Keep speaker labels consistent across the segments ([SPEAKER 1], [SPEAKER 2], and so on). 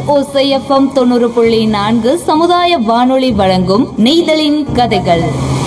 [SPEAKER 1] ஓசைஎஃப்எம் தொண்ணூறு புள்ளி நான்கு சமுதாய வானொலி வழங்கும் நெய்தலின் கதைகள்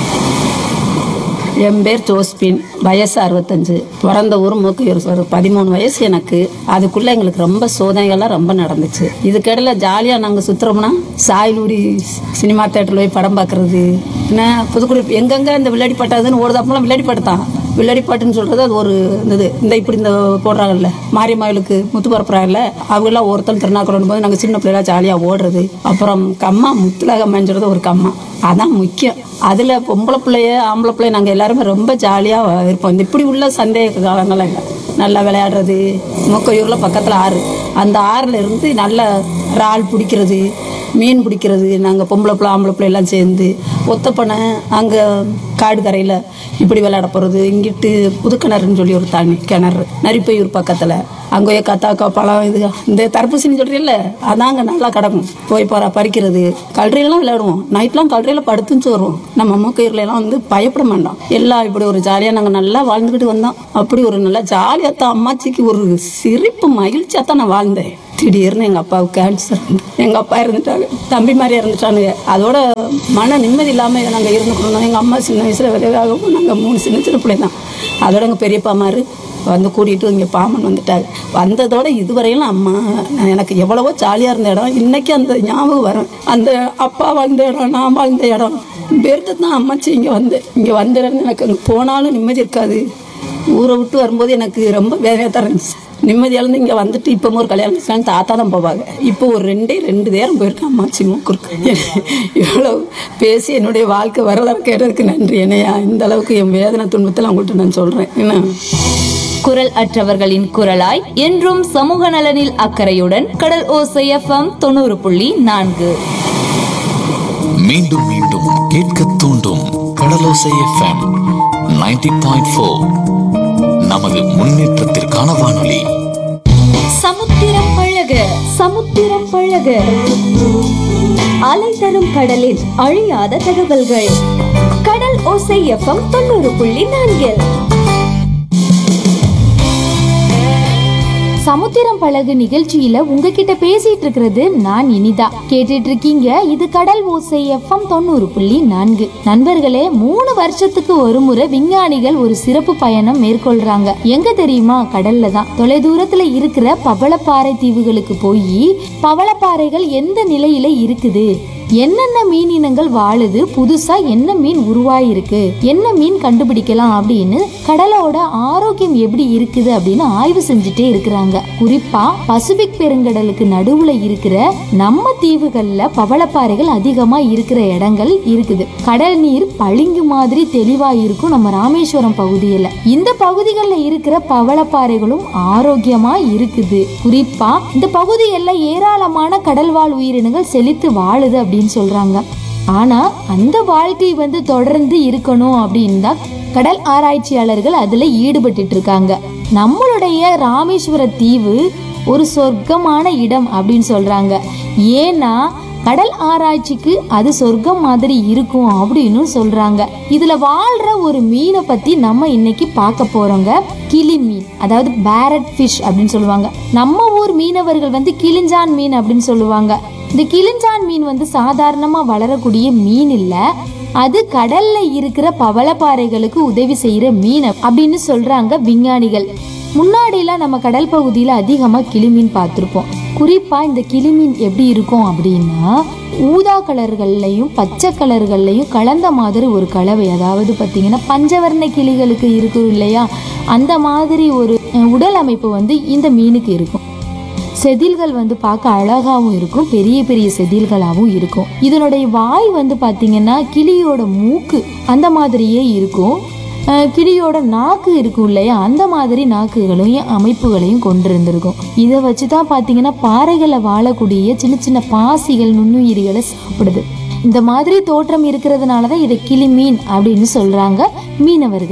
[SPEAKER 2] என் பேர் ஜோஸ்பின் வயசு அறுபத்தஞ்சு பிறந்த ஊர் மூக்கையூர் ஒரு பதிமூணு வயசு எனக்கு அதுக்குள்ள எங்களுக்கு ரொம்ப சோதனைகள்லாம் ரொம்ப நடந்துச்சு இதுக்கிடையில ஜாலியாக நாங்கள் சுற்றுறோம்னா சாயலூடி சினிமா தேட்டரில் போய் படம் பார்க்கறது என்ன புதுக்குடி எங்கெங்க இந்த விளையாடி பாட்டாதுன்னு ஓடுதாப்பெல்லாம் விளையாடி பாட்டு தான் விளையாடி பாட்டுன்னு சொல்றது அது ஒரு இது இந்த இப்படி இந்த போடுறாங்கல்ல மாரியம்மாவிலுக்கு முத்து பரப்புறாங்கல்ல அவங்கெல்லாம் ஒருத்தர் திருநாக்கணும் போது நாங்கள் சின்ன பிள்ளைலாம் ஜாலியாக ஓடுறது அப்புறம் கம்மா முத்துலகம்மான்னு சொல்றது ஒரு கம்மா அதான் முக்கியம் அதில் பொம்பளை பிள்ளைய ஆம்பளை பிள்ளைய நாங்கள் எல்லாருமே ரொம்ப ஜாலியாக இருப்போம் இந்த இப்படி உள்ள சந்தேக காலங்கள்லாம் இல்லை நல்லா விளையாடுறது மூக்கையூரில் பக்கத்தில் ஆறு அந்த ஆறில் இருந்து நல்ல இறால் பிடிக்கிறது மீன் பிடிக்கிறது நாங்கள் பொம்பளை பிள்ளை ஆம்பளை பிள்ளை எல்லாம் சேர்ந்து ஒத்தப்பனை அங்கே காடு கரையில் இப்படி விளையாட போகிறது இங்கிட்டு புதுக்கிணறுன்னு சொல்லி ஒரு தண்ணி கிணறு நரிப்பையூர் பக்கத்தில் அங்கே கத்தாக்கா பழம் இது இந்த தர்பூசணி சொல்கிறீல்ல அதான் அங்கே நல்லா கிடக்கும் போய் போகிற பறிக்கிறது கல்றையெல்லாம் விளையாடுவோம் நைட்லாம் கல்றையில் படுத்துச்சு வருவோம் நம்ம மூக்கையூர்ல எல்லாம் வந்து பயப்பட மாட்டோம் எல்லாம் இப்படி ஒரு ஜாலியாக நாங்கள் நல்லா வாழ்ந்துக்கிட்டு வந்தோம் அப்படி ஒரு நல்லா ஜாலியாக தான் அம்மாச்சிக்கு ஒரு சிரிப்பு மகிழ்ச்சியாக தான் நான் வாழ்ந்தேன் திடீர்னு எங்கள் அப்பாவுக்கு கேன்சர் எங்கள் அப்பா இறந்துட்டாங்க தம்பி மாதிரி இறந்துட்டானுங்க அதோட மன நிம்மதி இல்லாமல் நாங்கள் இருந்துக்கணும் எங்கள் அம்மா சின்ன வயசில் விதவாகவும் நாங்கள் மூணு சின்ன சின்ன பிள்ளை தான் அதோட எங்கள் பெரியப்பா மாதிரி வந்து கூட்டிகிட்டு இங்கே பாமன் வந்துட்டாங்க வந்ததோட இதுவரையிலும் அம்மா நான் எனக்கு எவ்வளவோ ஜாலியாக இருந்த இடம் இன்னைக்கு அந்த ஞாபகம் வரும் அந்த அப்பா வாழ்ந்த இடம் நான் வாழ்ந்த இடம் பேர்த்து தான் அம்மாச்சி இங்கே வந்தேன் இங்கே வந்த இடம் எனக்கு அங்கே போனாலும் நிம்மதி இருக்காது ஊரை விட்டு வரும்போது எனக்கு ரொம்ப வேதனையாக தான் இருந்துச்சு நிம்மதியாக இருந்து இங்கே வந்துட்டு இப்போ ஒரு கல்யாணம் வச்சுக்கலாம் தாத்தா தான் போவாங்க இப்போ ஒரு ரெண்டே ரெண்டு நேரம் போயிருக்கேன் அம்மாச்சி மூக்குருக்கு இவ்வளோ பேசி என்னுடைய வாழ்க்கை வரலாறு கேட்டதுக்கு நன்றி என்னையா இந்த அளவுக்கு என் வேதனை துன்பத்தில் உங்கள்கிட்ட நான் சொல்கிறேன் என்ன
[SPEAKER 1] குரல் அற்றவர்களின் குரலாய் என்றும் சமூக நலனில் அக்கறையுடன் கடல் ஓசைஎஃப்எம் தொண்ணூறு புள்ளி நான்கு
[SPEAKER 3] மீண்டும் மீண்டும் கேட்க தூண்டும் கடலோசை எஃப்எம் 90.4 பாயிண்ட் நமது முன்னேற்றத்திற்கான வானொலி
[SPEAKER 1] சமுத்திரம் பழக சமுத்திரம் பழக அலை தரும் கடலில் அழியாத தகவல்கள் கடல் ஓசை எஃப்எம் தொண்ணூறு புள்ளி நான்கில்
[SPEAKER 4] சமுத்திரம் பழகு நிகழ்ச்சியில உங்ககிட்ட பேசிட்டு இருக்கிறது நான் இனிதா கேட்டுட்டு இருக்கீங்க இது கடல் ஓசை எஃப்எம் தொண்ணூறு புள்ளி நான்கு நண்பர்களே மூணு வருஷத்துக்கு ஒரு முறை விஞ்ஞானிகள் ஒரு சிறப்பு பயணம் மேற்கொள்றாங்க எங்க தெரியுமா கடல்ல தான் தொலைதூரத்துல இருக்கிற பவளப்பாறை தீவுகளுக்கு போய் பவளப்பாறைகள் எந்த நிலையில இருக்குது என்னென்ன மீன் இனங்கள் வாழுது புதுசா என்ன மீன் உருவாயிருக்கு என்ன மீன் கண்டுபிடிக்கலாம் அப்படின்னு கடலோட ஆரோக்கியம் எப்படி இருக்குது அப்படின்னு ஆய்வு செஞ்சுட்டே இருக்கிறாங்க குறிப்பா பசிபிக் பெருங்கடலுக்கு நடுவுல இருக்கிற நம்ம தீவுகள்ல பவளப்பாறைகள் அதிகமா இருக்கிற இடங்கள் இருக்குது கடல் நீர் பளிங்கு மாதிரி தெளிவா இருக்கும் நம்ம ராமேஸ்வரம் பகுதியில இந்த பகுதிகளில் இருக்கிற பவளப்பாறைகளும் ஆரோக்கியமா இருக்குது குறிப்பா இந்த பகுதிகளில் ஏராளமான கடல்வாழ் உயிரினங்கள் செழித்து வாழுது அப்படின்னு சொல்றாங்க ஆனா அந்த வாழ்க்கை வந்து தொடர்ந்து இருக்கணும் அப்படின்னு தான் கடல் ஆராய்ச்சியாளர்கள் அதுல ஈடுபட்டுட்டு இருக்காங்க நம்மளுடைய ராமேஸ்வர தீவு ஒரு சொர்க்கமான இடம் அப்படின்னு சொல்றாங்க ஏன்னா கடல் ஆராய்ச்சிக்கு அது சொர்க்கம் மாதிரி இருக்கும் அப்படின்னு சொல்றாங்க இதுல வாழ்ற ஒரு மீனை பத்தி நம்ம இன்னைக்கு பார்க்க போறோங்க கிளி மீன் அதாவது பேரட் ஃபிஷ் அப்படின்னு சொல்லுவாங்க நம்ம ஊர் மீனவர்கள் வந்து கிளிஞ்சான் மீன் அப்படின்னு சொல்லுவாங்க இந்த கிளிஞ்சான் மீன் வந்து சாதாரணமா வளரக்கூடிய மீன் இல்ல அது கடல்ல இருக்கிற பவளப்பாறைகளுக்கு உதவி செய்யற மீன் அப்படின்னு சொல்றாங்க விஞ்ஞானிகள் முன்னாடிலாம் நம்ம கடல் பகுதியில அதிகமா கிளிமீன் பார்த்திருப்போம் குறிப்பா இந்த கிளிமீன் எப்படி இருக்கும் அப்படின்னா ஊதா கலர்கள்லையும் பச்சை கலர்கள்லையும் கலந்த மாதிரி ஒரு கலவை அதாவது பார்த்தீங்கன்னா பஞ்சவர்ண கிளிகளுக்கு இருக்கும் இல்லையா அந்த மாதிரி ஒரு அஹ், உடல் அமைப்பு வந்து இந்த மீனுக்கு இருக்கும் செதில்கள் வந்து பார்க்க அழகாவும் இருக்கும் பெரிய பெரிய செதில்களாகவும் இருக்கும் இதனுடைய வாய் வந்து பார்த்தீங்கன்னா கிளியோட மூக்கு அந்த மாதிரியே இருக்கும் அஹ் கிளியோட நாக்கு இருக்கும் இல்லையா அந்த மாதிரி நாக்குகளையும் அமைப்புகளையும் கொண்டிருந்திருக்கும் இதை வச்சு தான் பார்த்தீங்கன்னா பாறைகளில் வாழக்கூடிய சின்ன சின்ன பாசிகள் நுண்ணுயிரிகளை சாப்பிடுது இந்த மாதிரி தோற்றம் இருக்கிறதுனால தான் இதை கிளி மீன் அப்படின்னு சொல்றாங்க மீனவர்கள்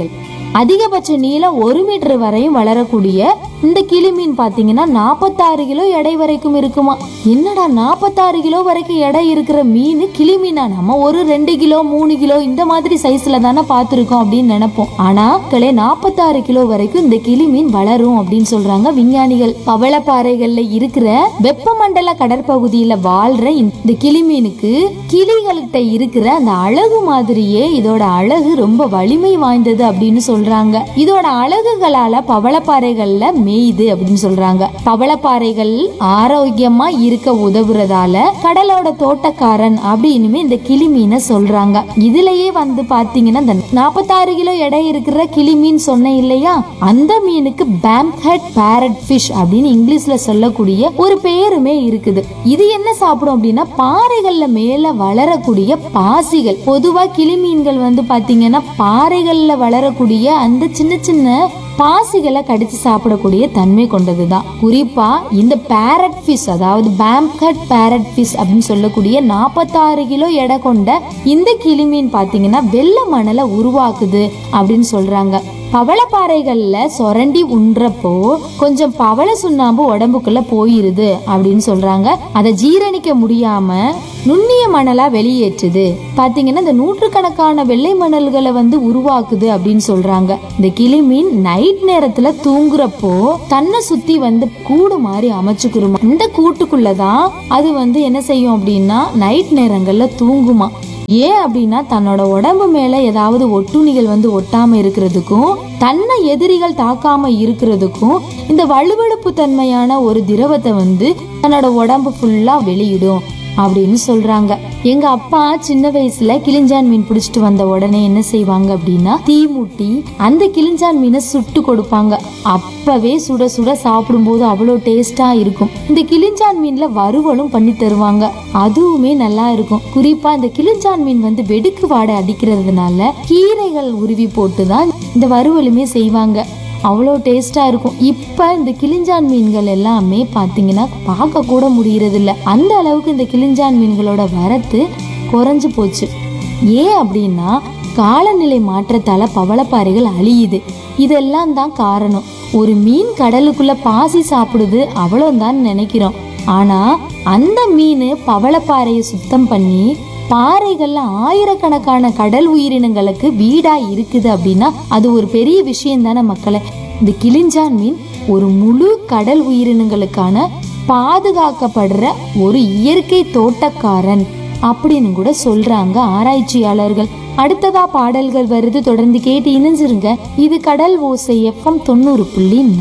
[SPEAKER 4] அதிகபட்ச நீளம் ஒரு மீட்டர் வரையும் வளரக்கூடிய இந்த கிளி மீன் பாத்தீங்கன்னா நாற்பத்தாறு கிலோ எடை வரைக்கும் இருக்குமா என்னடா நாற்பத்தாறு கிலோ வரைக்கும் எடை இருக்கிற மீன் கிளி மீனா நம்ம ஒரு ரெண்டு கிலோ மூணு கிலோ இந்த மாதிரி சைஸ்ல தானே பார்த்துருக்கோம் அப்படின்னு நினைப்போம் ஆனா கிளே நாற்பத்தாறு கிலோ வரைக்கும் இந்த கிளி மீன் வளரும் அப்படின்னு சொல்றாங்க விஞ்ஞானிகள் பவளப்பாறைகள்ல இருக்கிற வெப்பமண்டல கடற்பகுதியில வாழ்ற இந்த கிளி மீனுக்கு கிளிகள்கிட்ட இருக்கிற அந்த அழகு மாதிரியே இதோட அழகு ரொம்ப வலிமை வாய்ந்தது அப்படின்னு சொல்றாங்க இதோட அழகுகளால பவளப்பாறைகள்ல மேயுது அப்படின்னு சொல்றாங்க பவளப்பாறைகள் ஆரோக்கியமா இருக்க உதவுறதால கடலோட தோட்டக்காரன் அப்படின்னுமே இந்த கிளி மீனை சொல்றாங்க இதுலயே வந்து பாத்தீங்கன்னா இந்த நாற்பத்தாறு கிலோ எடை இருக்கிற கிளி மீன் சொன்னேன் இல்லையா அந்த மீனுக்கு பேம்ஹெட் பேரட் ஃபிஷ் அப்படின்னு இங்கிலீஷ்ல சொல்லக்கூடிய ஒரு பேருமே இருக்குது இது என்ன சாப்பிடும் அப்படின்னா பாறைகள்ல மேல வளரக்கூடிய பாசிகள் பொதுவா கிளி மீன்கள் வந்து பாத்தீங்கன்னா பாறைகள்ல வளரக்கூடிய அந்த சின்ன சின்ன பாசிகளை கடிச்சு சாப்பிடக்கூடிய தன்மை கொண்டதுதான் குறிப்பா இந்த பேரட் ஃபிஷ் அதாவது பேம்கட் பேரட் ஃபிஷ் அப்படின்னு சொல்லக்கூடிய நாற்பத்தாறு கிலோ எடை கொண்ட இந்த கிளிமீன் பாத்தீங்கன்னா வெள்ளை மணலை உருவாக்குது அப்படின்னு சொல்றாங்க பவளப்பாறைகள்ல சொரண்டி உண்றப்போ கொஞ்சம் பவள சுண்ணாம்பு உடம்புக்குள்ள போயிருது அப்படின்னு சொல்றாங்க அதை ஜீரணிக்க முடியாம நுண்ணிய மணலா வெளியேற்றுது பாத்தீங்கன்னா இந்த நூற்றுக்கணக்கான வெள்ளை மணல்களை வந்து உருவாக்குது அப்படின்னு சொல்றாங்க இந்த கிளிமீன் நைட் நேரத்துல தூங்குறப்போ தன்னை சுத்தி வந்து கூடு மாதிரி அமைச்சுக்கிறோமா இந்த கூட்டுக்குள்ளதான் அது வந்து என்ன செய்யும் அப்படின்னா நைட் நேரங்கள்ல தூங்குமா ஏன் அப்படின்னா தன்னோட உடம்பு மேல ஏதாவது ஒட்டுண்ணிகள் வந்து ஒட்டாம இருக்கிறதுக்கும் தன்னை எதிரிகள் தாக்காம இருக்கிறதுக்கும் இந்த வலுவழுப்பு தன்மையான ஒரு திரவத்தை வந்து தன்னோட உடம்பு ஃபுல்லா வெளியிடும் அப்படின்னு சொல்றாங்க எங்க அப்பா சின்ன வயசுல கிளிஞ்சான் மீன் பிடிச்சிட்டு வந்த உடனே என்ன செய்வாங்க அப்படின்னா தீ மூட்டி அந்த கிளிஞ்சான் மீனை சுட்டு கொடுப்பாங்க அப்பவே சுட சுட சாப்பிடும்போது அவ்வளோ டேஸ்டா இருக்கும் இந்த கிளிஞ்சான் மீன்ல வறுவலும் பண்ணி தருவாங்க அதுவுமே நல்லா இருக்கும் குறிப்பா இந்த கிளிஞ்சான் மீன் வந்து வெடுக்கு வாடை அடிக்கிறதுனால கீரைகள் உருவி போட்டு தான் இந்த வறுவலுமே செய்வாங்க அவ்வளோ டேஸ்டா இருக்கும் இப்போ இந்த கிளிஞ்சான் மீன்கள் எல்லாமே பார்த்தீங்கன்னா பார்க்க கூட முடியறதில்ல அந்த அளவுக்கு இந்த கிளிஞ்சான் மீன்களோட வரத்து குறைஞ்சு போச்சு ஏன் அப்படின்னா காலநிலை மாற்றத்தால பவளப்பாறைகள் அழியுது இதெல்லாம் தான் காரணம் ஒரு மீன் கடலுக்குள்ள பாசி சாப்பிடுது அவ்வளோதான் நினைக்கிறோம் ஆனா அந்த மீன் பவளப்பாறையை சுத்தம் பண்ணி பாறைகள்ல ஆயிரக்கணக்கான கடல் உயிரினங்களுக்கு வீடா இருக்குது அப்படின்னா அது ஒரு பெரிய விஷயம் தானே மக்களை இந்த கிளிஞ்சான் மீன் ஒரு முழு கடல் உயிரினங்களுக்கான பாதுகாக்கப்படுற ஒரு இயற்கை தோட்டக்காரன் அப்படின்னு கூட சொல்றாங்க ஆராய்ச்சியாளர்கள் அடுத்ததா பாடல்கள் வருது தொடர்ந்து கேட்டு இணைஞ்சிருங்க இது கடல் ஓசை எஃப்எம் தொண்ணூறு புள்ளி